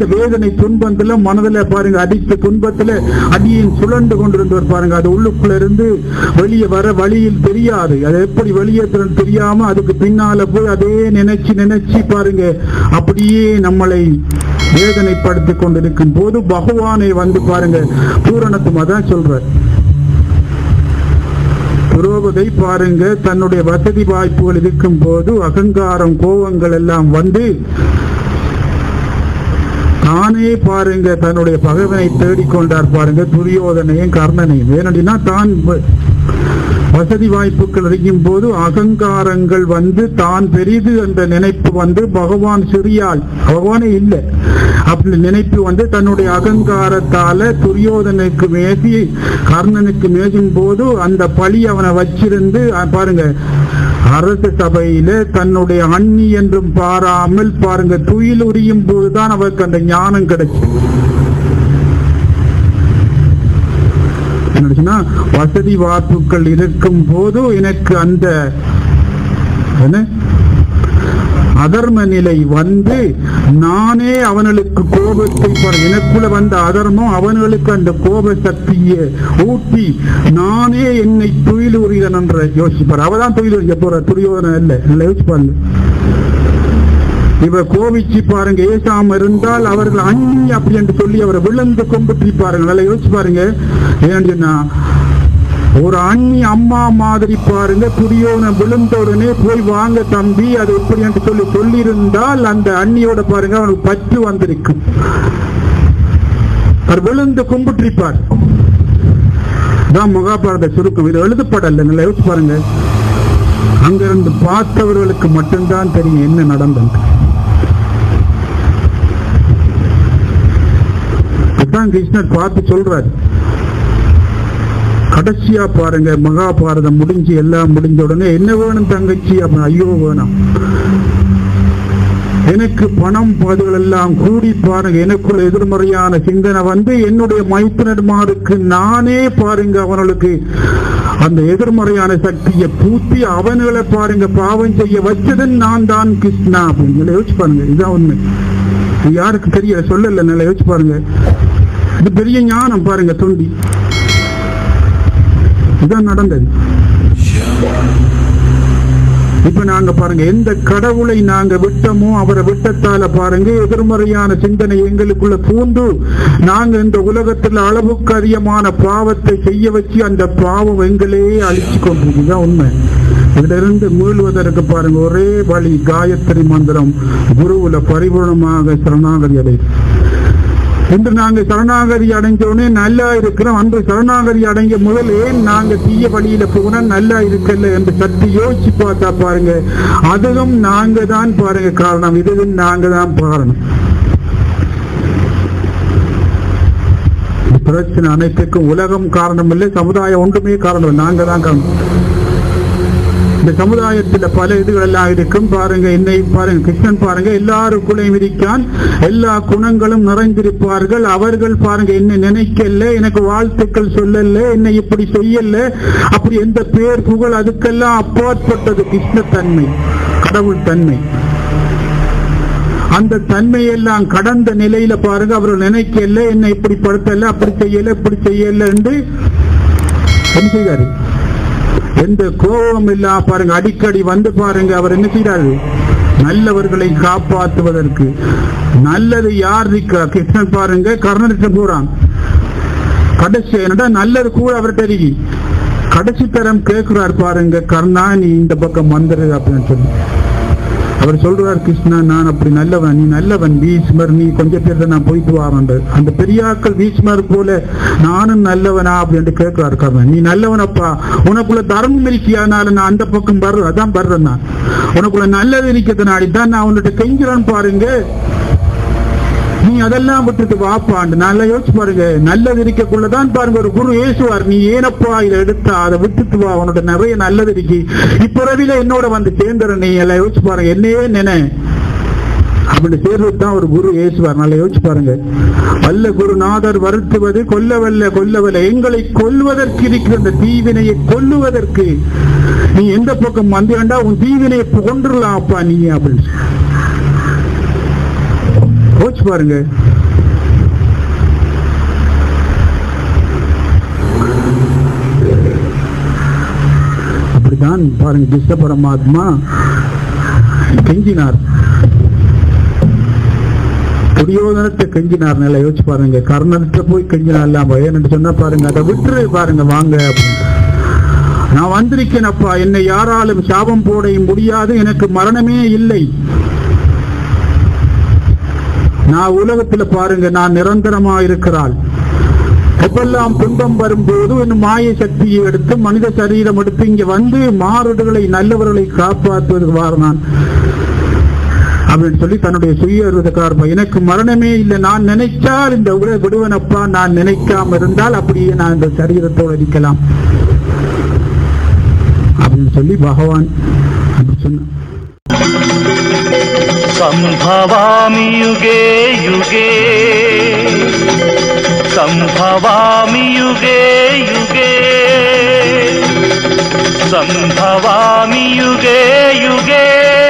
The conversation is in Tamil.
வேதனை துன்பத்துல மனதுல பாருங்க அடித்த துன்பத்துல அடியின் சுழண்டு கொண்டிருந்தவர் பாருங்க அது உள்ளுக்குள்ள இருந்து வெளியே வர வழியில் தெரியாது அது எப்படி வெளியே தெரி- தெரியாம அதுக்கு பின்னால போய் அதே நினைச்சு நினைச்சு பாருங்க அப்படியே நம்மளை வேதனைப்படுத்திக் கொண்டிருக்கும் போது பகவானை வந்து பாருங்க பூரணத்துமா தான் சொல்ற புரோபதை பாருங்க தன்னுடைய வசதி வாய்ப்புகள் இருக்கும் போது அகங்காரம் கோபங்கள் எல்லாம் வந்து தானே பாருங்க தன்னுடைய பகைவனை தேடிக்கொண்டார் பாருங்க துரியோதனையும் கர்ணனையும் ஏனடினா தான் வ- வசதி வாய்ப்புகள் இருக்கும் போது அகங்காரங்கள் வந்து தான் பெரிது என்ற நினைப்பு வந்து பகவான் சிறியாள் பகவானே இல்லை அப்படி நினைப்பு வந்து தன்னுடைய அகங்காரத்தால துரியோதனுக்கு மேசி கர்ணனுக்கு மேசும் போது அந்த பழி அவனை வச்சிருந்து அஹ், பாருங்க அரச சபையில தன்னுடைய அண்ணி என்றும் பாராமல் பாருங்க துயில் உரியும் போதுதான் அவருக்கு அந்த ஞானம் கிடைச்சு என்னச்சுன்னா வசதி வாய்ப்புகள் இருக்கும் போது எனக்கு அந்த என்ன அதர்ம நிலை வந்து நானே அவனுக்கு கோபத்தை பாரு எனக்குள்ள வந்த அதர்மம் அவனுக்கு அந்த கோப சக்தியை ஊட்டி நானே என்னை துயிலுரியன் என்ற யோசிப்பார் அவதான் துயிலுரிய போற துரியோதன இல்லை இல்லை யோசிப்பாங்க இவர் கோபிச்சு பாருங்க ஏசாம இருந்தால் அவர்கள் அண்ணி அப்படி என்று சொல்லி அவரை விழுந்து கும்பிட்டு பாருங்க நல்லா யோசிச்சு பாருங்க ஏன்னு சொன்னா ஒரு அண்ணி அம்மா மாதிரி பாருங்க துரியோன விழுந்த உடனே போய் வாங்க தம்பி அது எப்படி என்று சொல்லி சொல்லியிருந்தால் அந்த அண்ணியோட பாருங்க அவனுக்கு பற்று வந்திருக்கும் அவர் விழுந்து கும்பிட்டிருப்பார் தான் மகாபாரத சுருக்கம் இது எழுதப்படல நல்லா யோசிச்சு பாருங்க அங்கிருந்து பார்த்தவர்களுக்கு மட்டும்தான் தெரியும் என்ன நடந்தது இதுதான் கிருஷ்ணர் பார்த்து சொல்றாரு கடைசியா பாருங்க மகாபாரதம் முடிஞ்சு எல்லாம் முடிஞ்ச உடனே என்ன வேணும் தங்கச்சி அப்ப ஐயோ வேணாம் எனக்கு பணம் பதுகள் எல்லாம் கூடி பாருங்க எனக்குள்ள எதிர்மறையான சிந்தனை வந்து என்னுடைய மைத்துனர்மாருக்கு நானே பாருங்க அவர்களுக்கு அந்த எதிர்மறையான சக்தியை பூத்தி அவனுகளை பாருங்க பாவம் செய்ய வச்சதன் நான் தான் கிருஷ்ணா அப்படின்னு யோசிச்சு பாருங்க இதுதான் உண்மை இது யாருக்கு தெரியல சொல்லல நல்லா யோசிச்சு பாருங்க இது பெரிய ஞானம் பாருங்க தொண்டி இதான் நடந்தது இப்ப நாங்க பாருங்க எந்த கடவுளை நாங்க விட்டோமோ அவரை விட்டத்தால பாருங்க எதிர்மறையான சிந்தனை எங்களுக்குள்ள பூந்து நாங்க இந்த உலகத்துல அளவுக்கு அதிகமான பாவத்தை செய்ய வச்சு அந்த பாவம் எங்களையே அழிச்சு கொண்டிருக்குதான் உண்மை இதிலிருந்து மீள்வதற்கு பாருங்க ஒரே வழி காயத்ரி மந்திரம் குருவுல பரிபூர்ணமாக சரணாகதி அடை இன்று நாங்க சரணாகதி அடைஞ்ச உடனே நல்லா இருக்கிறோம் அன்று சரணாகதி அடைஞ்ச முதல் ஏன் நாங்க தீய வழியில போனா நல்லா இருக்கல என்று சற்று யோசிச்சு பார்த்தா பாருங்க அதுவும் நாங்க தான் பாருங்க காரணம் இதுவும் நாங்க தான் காரணம் பிரச்சனை அனைத்துக்கும் உலகம் காரணம் இல்லை சமுதாயம் ஒன்றுமே காரணம் இல்லை நாங்க தான் காரணம் இந்த சமுதாயத்துல பல இதுகள் எல்லாம் இருக்கும் பாருங்க என்னை பாருங்க கிருஷ்ணன் பாருங்க எல்லாருக்குள்ளையும் இருக்கான் எல்லா குணங்களும் நிறைந்திருப்பார்கள் அவர்கள் பாருங்க என்ன நினைக்கல எனக்கு வாழ்த்துக்கள் சொல்லல என்னை இப்படி செய்யல அப்படி எந்த பேர் புகழ் அதுக்கெல்லாம் அப்பாற்பட்டது கிருஷ்ணத்தன்மை கடவுள் தன்மை அந்த தன்மையெல்லாம் கடந்த நிலையில பாருங்க அவர்கள் நினைக்கல என்னை இப்படி படுத்தல அப்படி செய்யல இப்படி செய்யல என்று என்ன செய்தாரு எந்த கோபம் இல்லா பாருங்க அடிக்கடி வந்து பாருங்க அவர் என்ன செய்யறாரு நல்லவர்களை காப்பாற்றுவதற்கு நல்லது யார் இருக்கா கிருஷ்ணன் பாருங்க கர்ணனிட்ட போறான் கடைசி என்னடா நல்லது கூட அவர் தெரிவி கடைசி தரம் கேட்கிறார் பாருங்க கர்ணா நீ இந்த பக்கம் வந்துரு அப்படின்னு சொல்லி அவர் சொல்றார் கிருஷ்ணா நான் அப்படி நல்லவன் நீ நல்லவன் பீஷ்மர் நீ கொஞ்சம் பேர் நான் போயிட்டு வாரண்டு அந்த பெரியாக்கள் பீஷ்மர் போல நானும் நல்லவனா அப்படின்னு கேட்கிறாரு கர்ணன் நீ நல்லவனப்பா உனக்குள்ள தர்மம் இருக்கியானால நான் அந்த பக்கம் வர்றேன் அதான் வர்றேன் நான் உனக்குள்ள நல்லது இருக்கிறதுனாடி தான் நான் உன்கிட்ட கெஞ்சுறேன் பாருங்க நீ அதெல்லாம் விட்டுட்டு வாப்பாண்டு நல்லா யோசிச்சு பாருங்க நல்லது இருக்கக்குள்ளதான் பாருங்க ஒரு குரு ஏசுவார் நீ ஏனப்பா இதை எடுத்தா அதை விட்டுட்டு வா உன்னோட நிறைய நல்லது இருக்கு இப்பிறவில என்னோட வந்து சேர்ந்துற நீ எல்லாம் யோசிச்சு பாருங்க என்னையே நினை அப்படி சேர்றது தான் ஒரு குரு ஏசுவார் நல்லா யோசிச்சு பாருங்க வல்ல குருநாதர் வருத்துவது கொல்லவல்ல கொல்லவல்ல எங்களை கொல்வதற்கு இருக்கிற அந்த தீவினையை கொல்லுவதற்கு நீ எந்த பக்கம் வந்தீண்டா உன் தீவினையை கொண்டுடலாம் அப்பா நீ அப்படின்னு யோசிச்சு பாருங்க தான் பாருங்க கிருஷ்ண பரமாத்மா கெஞ்சினார் துரியோதனத்தை கெஞ்சினார் நல்லா யோசிச்சு பாருங்க கர்ணன்கிட்ட போய் கெஞ்சினார் இல்லாம ஏன்னு சொன்னா பாருங்க அதை விட்டுரு பாருங்க வாங்க அப்படின்னு. நான் வந்திருக்கேன் அப்பா என்னை யாராலும் சாபம் போட முடியாது எனக்கு மரணமே இல்லை நான் உலகத்துல பாருங்க நான் நிரந்தரமா இருக்கிறாள் எப்பெல்லாம் துன்பம் வரும்போது என் மாய சக்தியை எடுத்து மனித சரீரம் எடுத்து இங்க வந்து மாறுடுகளை நல்லவர்களை காப்பாற்றுவதற்கு வார நான் அப்படின்னு சொல்லி தன்னுடைய சுய எனக்கு மரணமே இல்லை நான் நினைச்சால் இந்த உலக விடுவனப்பா நான் நினைக்காம இருந்தால் அப்படியே நான் இந்த சரீரத்தோடு அடிக்கலாம் அப்படின்னு சொல்லி பகவான் அப்படி சொன்ன सम्भवामि युगे युगे सम्भवामि युगे युगे सम्भवामि युगे युगे